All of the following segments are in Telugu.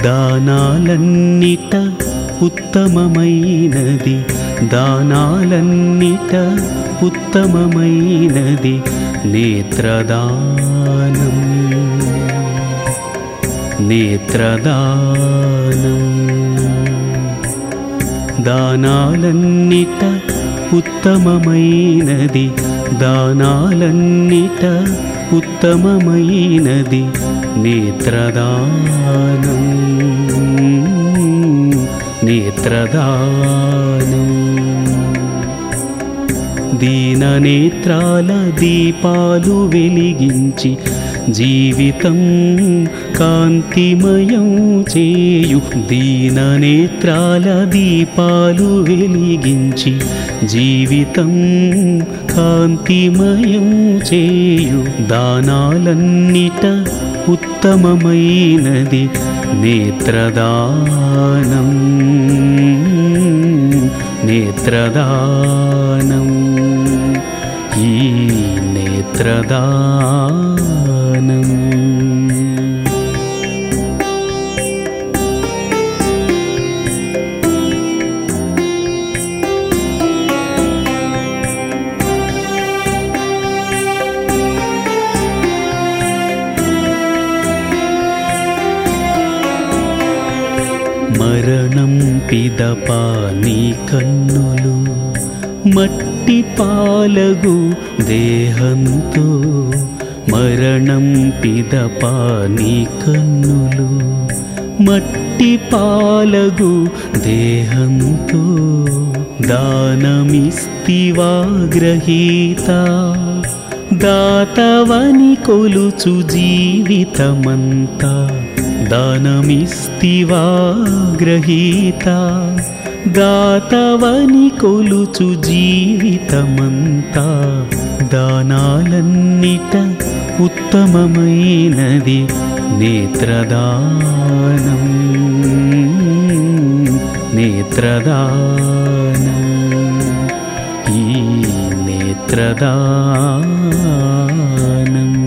దానాలన్నిట ఉత్తమమైనది దానాలన్నిట ఉత్తమమైనది నేత్రదానం నేత్రదానం దానాలన్నిట ఉత్తమమైనది దానాలన్నిట ఉత్తమమైనది నేత్రదానం నేత్రదానం దీననేత్రాల దీపాలు వెలిగించి జీవితం కాంతిమయం చేయు దీననేత్రాల దీపాలు వెలిగించి జీవితం కాంతిమయం చేయు దానాలన్నిట ఉత్తమమైనది నేత్రదానం నేత్రదానం ఈ నేత్రదానం మరణం పిదప నీ కన్నులు మట్టి పాలగు దేహంతో మరణం పిదప నీ కన్నులు మట్టి పాలగు దేహంతో దానమిస్తివా గ్రహీత దాతవని కొలుచు జీవితమంతా దానమిస్తివా గ్రహీత దాతవని కొలుచు జీవితమంతా దానాలన్నిట ఉత్తమమైనది నేత్రదానం నేత్రదానం ఈ నేత్రదానం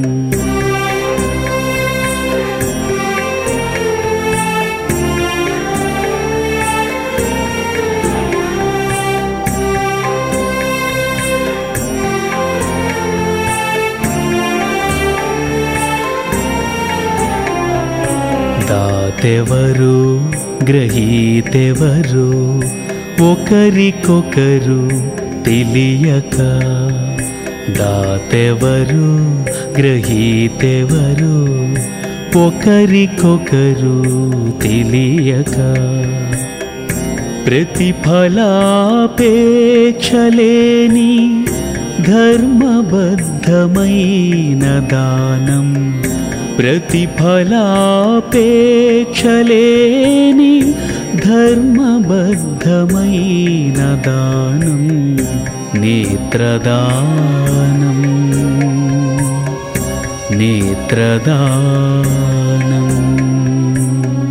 దాతెవరు గ్రహీతెవరు ఒకరికొకరు తెలియక దాతెవరు గ్రహీతెవరు ఒకరికొకరు తెలియక ప్రతిఫలాపేక్షలేని ధర్మబద్ధమైన దానం ప్రతిఫలాపేక్షలేని ధర్మబద్ధమైన దానం నేత్రదానం నేత్రదానం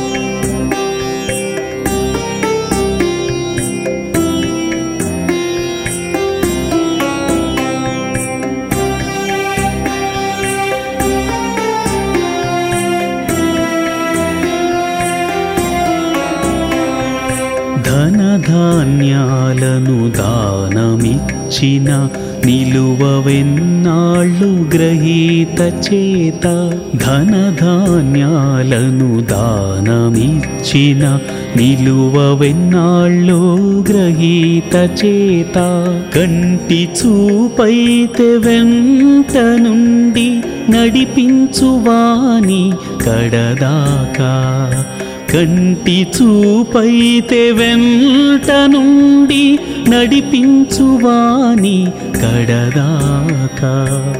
ధనధాన్యాలను దానమిచ్చిన నిలువవెన్నాళ్ళు గ్రహీత చేత ధనధాన్యాలను దానమిచ్చిన నిలువవెన్నాళ్ళు గ్రహీత చేత కంటి చూపైతే వెంట నుండి నడిపించువాని కడదాకా కంటి చూపైతే వెంట నుండి నడిపించువాని కడదాకా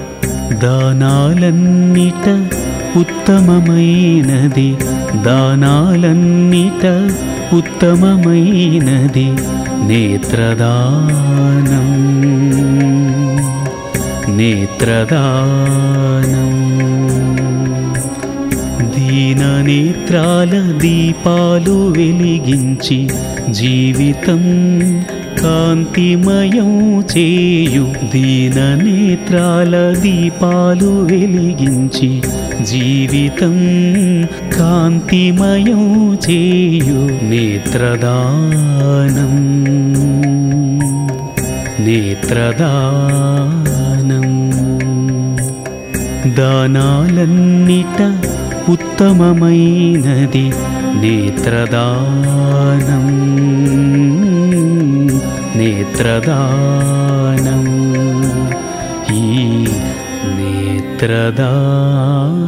దానాలన్నిట ఉత్తమమైనది దానాలన్నిట ఉత్తమమైనది నేత్రదానం నేత్రదానం దీననేత్రాల దీపాలు వెలిగించి జీవితం కాంతిమయం చేయు దీననేత్రాల దీపాలు వెలిగించి జీవితం కాంతిమయం చేయు నేత్రదానం నేత్రదానం దానాలన్నిట ఉత్తమమైనది నేత్రదానం నేత్రదానం ఈ నేత్రదానం